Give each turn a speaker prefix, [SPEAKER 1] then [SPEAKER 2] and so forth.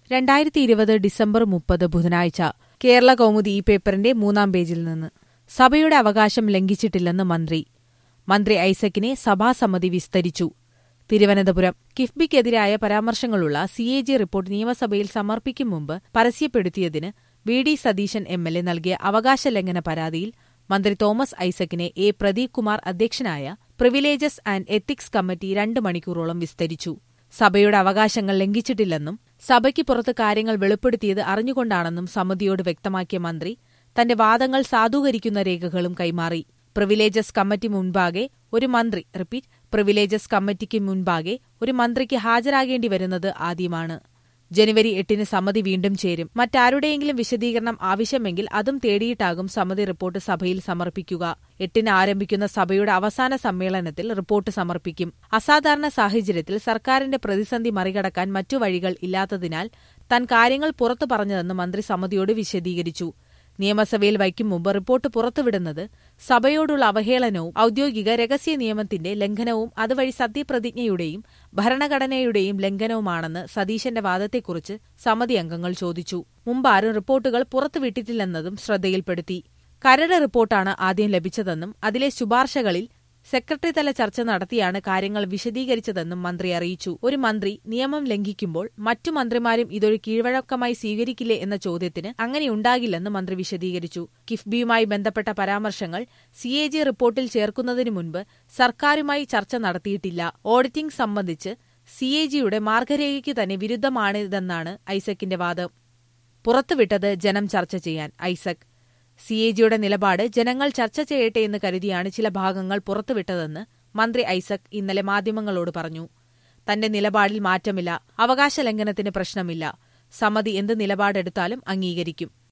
[SPEAKER 1] രണ്ടായിരത്തി ഇരുപത് ഡിസംബർ മുപ്പത് ബുധനാഴ്ച കേരള കൗമുദി ഈ പേപ്പറിന്റെ മൂന്നാം പേജിൽ നിന്ന് സഭയുടെ അവകാശം ലംഘിച്ചിട്ടില്ലെന്ന് മന്ത്രി മന്ത്രി ഐസക്കിനെ സഭാസമിതി വിസ്തരിച്ചു തിരുവനന്തപുരം കിഫ്ബിക്കെതിരായ പരാമർശങ്ങളുള്ള സി എ ജി റിപ്പോർട്ട് നിയമസഭയിൽ സമർപ്പിക്കും മുമ്പ് പരസ്യപ്പെടുത്തിയതിന് V D Satheesan M L A നൽകിയ അവകാശ ലംഘന പരാതിയിൽ മന്ത്രി തോമസ് ഐസക്കിനെ എ പ്രദീപ് കുമാർ അധ്യക്ഷനായ പ്രിവിലേജസ് ആൻഡ് എത്തിക്സ് കമ്മിറ്റി രണ്ട് മണിക്കൂറോളം വിസ്തരിച്ചു സഭയുടെ അവകാശങ്ങൾ ലംഘിച്ചിട്ടില്ലെന്നും സഭയ്ക്ക് പുറത്ത് കാര്യങ്ങൾ വെളിപ്പെടുത്തിയത് അറിഞ്ഞുകൊണ്ടാണെന്നും സമിതിയോട് വ്യക്തമാക്കിയ മന്ത്രി തന്റെ വാദങ്ങൾ സാധൂകരിക്കുന്ന രേഖകളും കൈമാറി പ്രിവിലേജസ് കമ്മിറ്റി മുൻപാകെ ഒരു മന്ത്രി റിപ്പീറ്റ് പ്രിവിലേജസ് കമ്മിറ്റിക്ക് മുൻപാകെ ഒരു മന്ത്രിക്ക് ഹാജരാകേണ്ടി വരുന്നത് ആദ്യമാണ് ജനുവരി എട്ടിന് സമിതി വീണ്ടും ചേരും മറ്റാരുടെയെങ്കിലും വിശദീകരണം ആവശ്യമെങ്കിൽ അതും തേടിയിട്ടാകും സമിതി റിപ്പോർട്ട് സഭയിൽ സമർപ്പിക്കുക എട്ടിന് ആരംഭിക്കുന്ന സഭയുടെ അവസാന സമ്മേളനത്തിൽ റിപ്പോർട്ട് സമർപ്പിക്കും അസാധാരണ സാഹചര്യത്തിൽ സർക്കാരിന്റെ പ്രതിസന്ധി മറികടക്കാൻ മറ്റു വഴികൾ ഇല്ലാത്തതിനാൽ താൻ കാര്യങ്ങൾ പുറത്തു പറഞ്ഞതെന്ന് മന്ത്രി സമിതിയോട് വിശദീകരിച്ചു നിയമസഭയിൽ വയ്ക്കും മുമ്പ് റിപ്പോർട്ട് പുറത്തുവിടുന്നത് സഭയോടുള്ള അവഹേളനവും ഔദ്യോഗിക രഹസ്യ നിയമത്തിന്റെ ലംഘനവും അതുവഴി സത്യപ്രതിജ്ഞയുടെയും ഭരണഘടനയുടെയും ലംഘനവുമാണെന്ന് സതീശന്റെ വാദത്തെക്കുറിച്ച് സമിതി അംഗങ്ങൾ ചോദിച്ചു മുമ്പാരും റിപ്പോർട്ടുകൾ പുറത്തുവിട്ടിട്ടില്ലെന്നതും ശ്രദ്ധയിൽപ്പെടുത്തി കരട് റിപ്പോർട്ടാണ് ആദ്യം ലഭിച്ചതെന്നും അതിലെ ശുപാർശകളിൽ സെക്രട്ടറി തല ചർച്ച നടത്തിയാണ് കാര്യങ്ങൾ വിശദീകരിച്ചതെന്നും മന്ത്രി അറിയിച്ചു ഒരു മന്ത്രി നിയമം ലംഘിക്കുമ്പോൾ മറ്റു മന്ത്രിമാരും ഇതൊരു കീഴ്വഴക്കമായി സ്വീകരിക്കില്ലേ എന്ന ചോദ്യത്തിന് അങ്ങനെയുണ്ടാകില്ലെന്ന് മന്ത്രി വിശദീകരിച്ചു കിഫ്ബിയുമായി ബന്ധപ്പെട്ട പരാമർശങ്ങൾ സി എ ജി റിപ്പോർട്ടിൽ ചേർക്കുന്നതിനു മുൻപ് സർക്കാരുമായി ചർച്ച നടത്തിയിട്ടില്ല ഓഡിറ്റിംഗ് സംബന്ധിച്ച് സി എ ജിയുടെ മാർഗരേഖയ്ക്ക് തന്നെ വിരുദ്ധമാണിതെന്നാണ് ഐസക്കിന്റെ വാദം പുറത്തുവിട്ടത് ജനം ചർച്ച ചെയ്യാൻ ഐസക് സി എ ജിയുടെ നിലപാട് ജനങ്ങൾ ചർച്ച ചെയ്യട്ടെ എന്ന് കരുതിയാണ് ചില ഭാഗങ്ങൾ പുറത്തുവിട്ടതെന്ന് മന്ത്രി ഐസക് ഇന്നലെ മാധ്യമങ്ങളോട് പറഞ്ഞു തന്റെ നിലപാടിൽ മാറ്റമില്ല അവകാശ ലംഘനത്തിന് പ്രശ്നമില്ല സമിതി എന്ത് നിലപാടെടുത്താലും അംഗീകരിക്കും